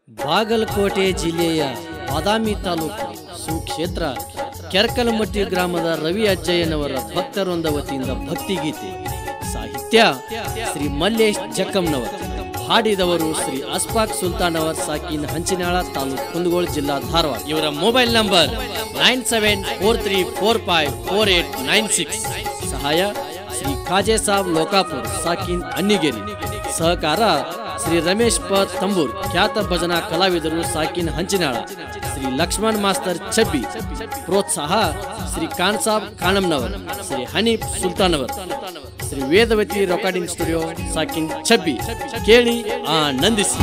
ಬಾಗಲಕೋಟೆ ಜಿಲ್ಲೆಯ ಬಾದಾಮಿ ತಾಲೂಕು ಸುಕ್ಷೇತ್ರ ಕೆರ್ಕಲಮಟ್ಟಿ ಗ್ರಾಮದ ರವಿ ಅಜ್ಜಯ್ಯನವರ ಭಕ್ತರೊಂದ ವತಿಯಿಂದ ಭಕ್ತಿಗೀತೆ ಸಾಹಿತ್ಯ ಶ್ರೀ ಮಲ್ಲೇಶ್ ಜಕ್ಕಂನವರ್ ಹಾಡಿದವರು ಶ್ರೀ ಅಸ್ಫಾಕ್ ಸುಲ್ತಾನ್ ಅವರ್ ಸಾಕಿನ್ ಹಂಚಿನಾಳ ತಾಲೂಕು ಕುಂದಗೋಳ ಜಿಲ್ಲಾ ಧಾರವಾಡ ಇವರ mobile number nine seven four three four five four eight nine six ಸಹಾಯ ಶ್ರೀ ಖಾಜೆ ಸಾಬ್ ಲೋಕಾಪುರ್ ಸಾಕಿನ್ ಅನ್ನಿಗೇರಿ ಸಹಕಾರ ಶ್ರೀ ರಮೇಶ್ ಪ ತಂಬೂರ್ ಖ್ಯಾತ ಭಜನಾ ಕಲಾವಿದರು ಸಾಕಿನ್ ಹಂಚಿನಾಳ ಶ್ರೀ ಲಕ್ಷ್ಮಣ್ ಮಾಸ್ತರ್ ಛಬ್ಬಿ ಪ್ರೋತ್ಸಾಹ ಶ್ರೀ ಖಾನ್ ಸಾಬ್ ಖಾನಂನವರ್ ಶ್ರೀ ಹನೀಫ್ ಸುಲ್ತಾನವರ್ ಶ್ರೀ ವೇದವತಿ ರೆಕಾರ್ಡಿಂಗ್ ಸ್ಟುಡಿಯೋ ಸಾಕಿನ್ ಛಬ್ಬಿ ಕೇಳಿ ಆನಂದಿಸಿ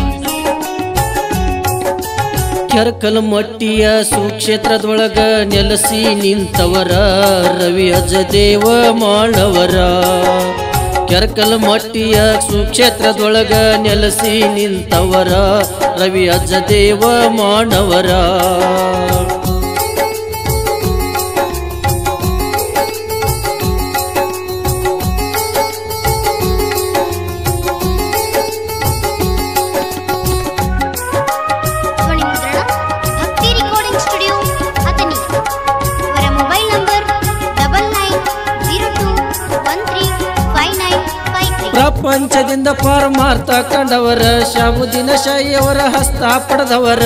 ಕೆರಕಲಮಟ್ಟಿಯ ಸುಕ್ಷೇತ್ರದೊಳಗ ನೆಲೆಸಿ ನಿಂತವರ ರವಿ ಅಜದೇವ ಮಾಳವರ ಕೆರಕಲಮಟ್ಟಿಯ ಸುಕ್ಷೇತ್ರದೊಳಗ ನೆಲೆಸಿ ನಿಂತವರ ರವಿ ಅಜದೇವ ಮಾನವರ ಧ್ವನಿ ಮುದ್ರಣ ಭಕ್ತಿ ರೆಕಾರ್ಡಿಂಗ್ ಸ್ಟುಡಿಯೋ ಅಥಣಿ ಇವರ mobile number double nine zero two one three five nine five three ಪ್ರಪಂಚದಿಂದ ಪರಮಾರ್ಥ ಕಂಡವರ ಶಾಬುದಿನ ಶಾಹಿಯವರ ಹಸ್ತ ಪಡೆದವರ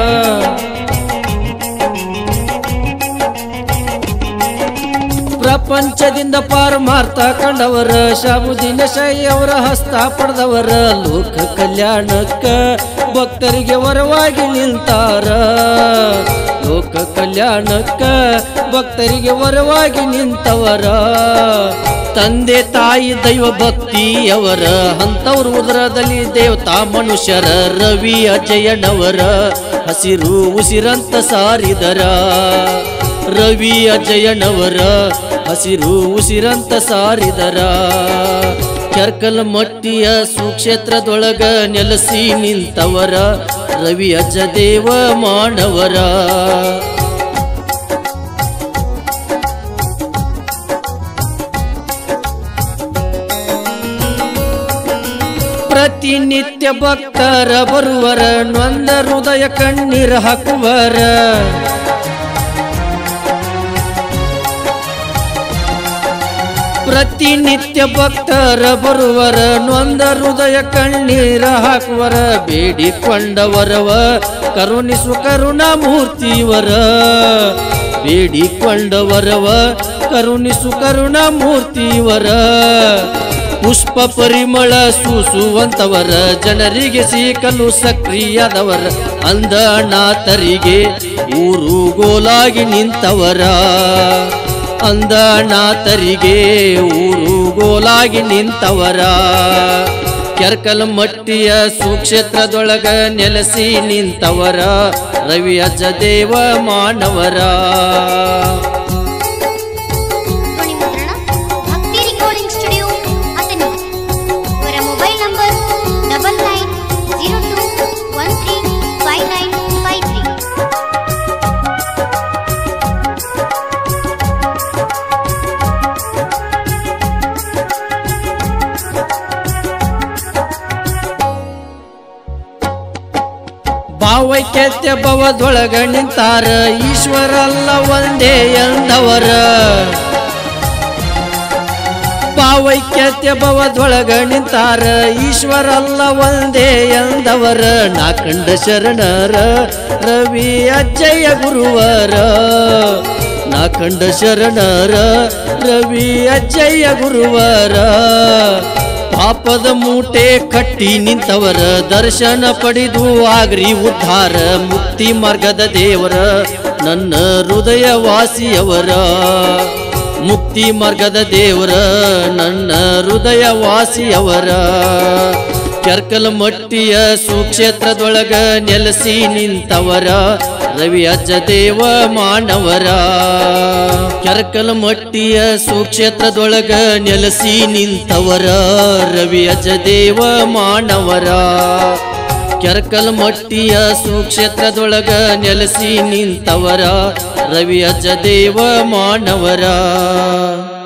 ಪ್ರಪಂಚದಿಂದ ಪಾರಮಾರ್ಥ ಕಂಡವರ ಶಾಬುದಿನ ಶಾಹಿಯವರ ಹಸ್ತ ಪಡೆದವರ ಲೋಕ ಕಲ್ಯಾಣಕ್ಕ ಭಕ್ತರಿಗೆ ವರವಾಗಿ ನಿಂತಾರ ಲೋಕ ಕಲ್ಯಾಣಕ್ಕ ಭಕ್ತರಿಗೆ ವರವಾಗಿ ನಿಂತವರ ತಂದೆ ತಾಯಿ ದೈವ ಭಕ್ತಿಯವರ ಅಂತವ್ರ ಉದರದಲ್ಲಿ ದೇವತಾ ಮನುಷ್ಯರ ರವಿ ಅಜಯನವರ ಹಸಿರು ಉಸಿರಂತ ಸಾರಿದರ ರವಿ ಅಜಯನವರ ಹಸಿರು ಉಸಿರಂತ ಸಾರಿದರ ಕೆರ್ಕಲ್ ಮಟ್ಟಿಯ ಸುಕ್ಷೇತ್ರದೊಳಗ ನೆಲೆಸಿ ನಿಂತವರ ರವಿ ಅಜ್ಜದೇವ ಮಾನವರ ಪ್ರತಿನಿತ್ಯ ಭಕ್ತರ ಬರುವರ ನೊಂದ ಹೃದಯ ಕಣ್ಣೀರ ಹಾಕುವರ ಪ್ರತಿನಿತ್ಯ ಭಕ್ತರ ಬರುವರ ನೊಂದ ಹೃದಯ ಕಣ್ಣೀರ ಹಾಕುವರ ಬೇಡಿಕೊಂಡವರವ ಕರುಣಿಸುವ ಕರುಣಾ ಮೂರ್ತಿವರ ಬೇಡಿಕೊಂಡವರವ ಕರುಣಿಸು ಕರುಣಾ ಮೂರ್ತಿವರ ಪುಷ್ಪ ಪರಿಮಳ ಸೂಸುವಂತವರ ಜನರಿಗೆ ಸಿಕ್ಕಲು ಸಕ್ರಿಯದವರ ಅಂದನಾಥರಿಗೆ ಊರು ಗೋಲಾಗಿ ನಿಂತವರ ಅಂದನಾಥರಿಗೆ ಊರು ಗೋಲಾಗಿ ನಿಂತವರ ಕೆರ್ಕಲ್ ಮಟ್ಟಿಯ ಸುಕ್ಷೇತ್ರದೊಳಗ ನೆಲೆಸಿ ನಿಂತವರ ರವಿ ಅಜ್ಜದೇವ ಮಾನವರ ಧ್ವನಿ ಮುದ್ರಣ ಭಕ್ತಿ ರೆಕಾರ್ಡಿಂಗ್ ಸ್ಟುಡಿಯೋ ಅಥಣಿ ಇವರ mobile number double nine zero two one three five nine five three ಭಾವೈಕ್ಯತ್ಯ ಭವದೊಳಗ ನಿಂತಾರ ಈಶ್ವರ ಅಲ್ಲ ಒಂದೇ ಎಂದವರ ಭಾವೈಕ್ಯತ್ಯ ಭವದೊಳಗ ನಿಂತಾರ ಈಶ್ವರ ಅಲ್ಲ ಒಂದೇ ಎಂದವರ ನಾ ಕಂಡ ಶರಣರ ರವಿ ಅಜ್ಜಯ್ಯ ಗುರುವರ ನಾ ಕಂಡ ಶರಣರ ರವಿ ಅಜ್ಜಯ್ಯ ಗುರುವರ ಪಾಪದ ಮೂಟೆ ಕಟ್ಟಿ ನಿಂತವರ ದರ್ಶನ ಪಡೆದು ಆಗ್ರಿ ಉದ್ಧಾರ ಮುಕ್ತಿ ಮಾರ್ಗದ ದೇವರ ನನ್ನ ಹೃದಯ ವಾಸಿಯವರ ಮುಕ್ತಿ ಮಾರ್ಗದ ದೇವರ ನನ್ನ ಹೃದಯ ವಾಸಿಯವರ ಕೆರ್ಕಲ್ ಮಟ್ಟಿಯ ಸುಕ್ಷೇತ್ರದೊಳಗ ನೆಲೆಸಿ ನಿಂತವರ ರವಿ ಅಜ್ಜದೇವ ಮಾನವರ ಕೆರ್ಕಲ್ ಮಟ್ಟಿಯ ಸುಕ್ಷೇತ್ರದೊಳಗ ನೆಲೆಸಿ ನಿಂತವರ ರವಿ ಅಜ್ಜದೇವ ಮಾನವರ ಕೆರ್ಕಲ್ ಮಟ್ಟಿಯ ಸುಕ್ಷೇತ್ರದೊಳಗ ನೆಲೆಸಿ ನಿಂತವರ ರವಿ ಅಜ್ಜದೇವ ಮಾನವರ